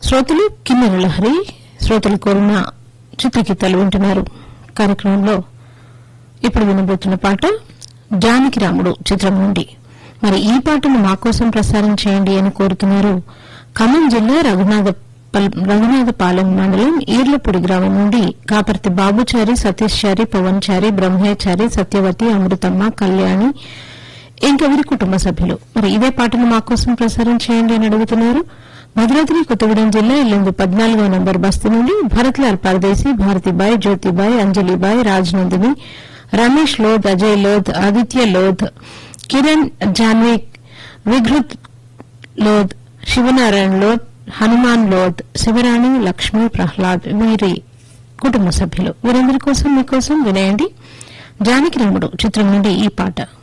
శ్రోతలు కిన్నెర లహరి శ్రోతలు కోరిన చిత్రగీతాలు వింటున్నారు కార్యక్రమంలో ఇప్పుడు వినబోతున్న పాట జానకి రాముడు చిత్రం నుండి మరి ఈ పాటను మా కోసం ప్రసారం చేయండి అని కోరుతున్నారు ఖమ్మం జిల్లా రఘునాథ రఘునాథపాలెం మండలం ఈర్లపూడి గ్రామం నుండి కాపర్తి బాబుచారి సతీష్ చారి పవన్ చారి బ్రహ్మయ్యచారి సత్యవతి అమృతమ్మ కళ్యాణి ఇంకా వీరి కుటుంబ సభ్యులు మరి ఇదే పాటను మా కోసం ప్రసారం చేయండి అని అడుగుతున్నారు భద్రాద్రి కొత్తగూడెం జిల్లా ఇల్లందు పద్నాలుగో నంబర్ బస్తీ నుండి భరత్లాల్ పరదేశీ భారతిబాయ్ జ్యోతిబాయ్ అంజలిబాయ్ రాజ్నందిని రమేష్ లోద్ అజయ్ లోద్ ఆదిత్య లోద్ కిరణ్ జాన్వి విఘృత్ లోద్ శివనారాయణ లోద్ హనుమాన్ లోద్ శివరాణి లక్ష్మి ప్రహ్లాద్ వీరి కుటుంబ సభ్యులు వీరందరి కోసం మీకోసం వినేయండి జానకి రాముడు చిత్రం నుండి ఈ పాట